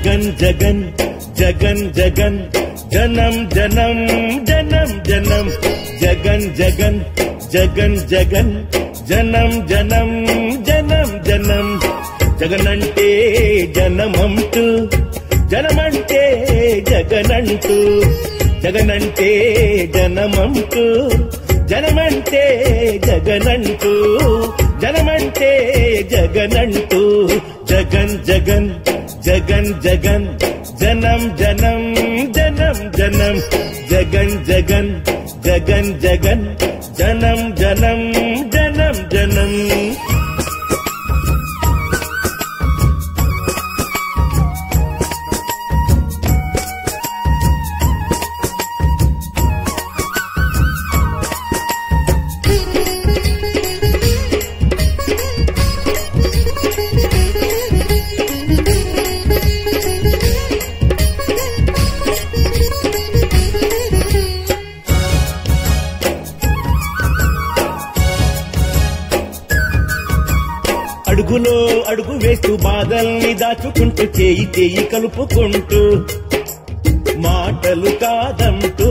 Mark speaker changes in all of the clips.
Speaker 1: జగన్ జగన్ జగన్ జగన్ జనం జనం జనం జనం జగన్ జగన్ జగన్ జగన్ జనం జనం జనం జనం జగనంటే జనమంటూ జనమంటే జగనంటూ జగనంటే జనమంటూ జనమంటే జగనంటూ జనమంటే జగనంటూ జగన్ జగన్ జగన్ జగన్ జనం జనం జనం జనం జగన్ జగన్ జగన్ జగన్ జనం జనం జనం జనం అడుగులో అడుగు వేస్తూ బాధల్ని దాచుకుంటూ చేయి చేయి కలుపుకుంటూ మాటలు కాదంటూ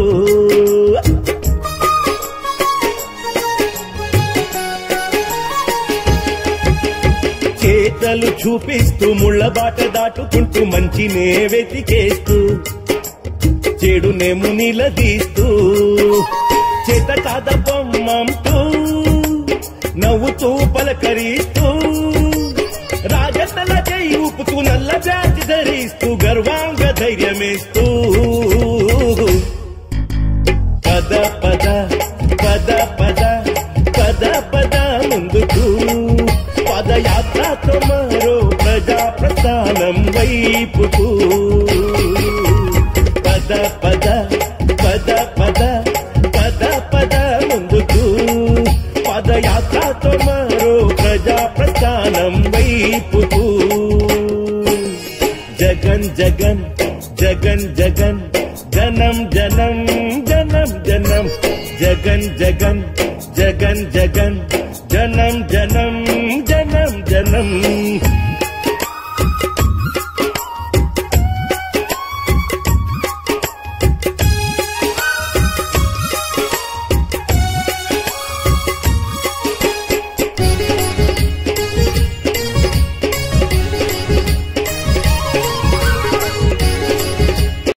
Speaker 1: చేతలు చూపిస్తూ ముళ్ళ బాట దాటుకుంటూ మంచినే వెతికేస్తూ చెడునేము నిలదీస్తూ చేత కాద బొమ్మంటూ నవ్వుతూ పలకరిస్తూ రాజతల చేయి ఊపుతూ నల్ల జాతి ధరిస్తూ గర్వాంగ ధైర్యమేస్తూ పద పద పద పద పద పద ముందుకు పదయాత్రతో మరో ప్రజా ప్రస్థానం వైపుకు పద పద పద పద పద పద ముందుకు పదయాత్రతో మరో ప్రజా ప్రస్థానం వైపుకు జగన్ జగన్ జగన్ జగన్ జనం జనం జనం జనం జగన్ జగన్ జగన్ జగన్ జనం జనం జనం జనం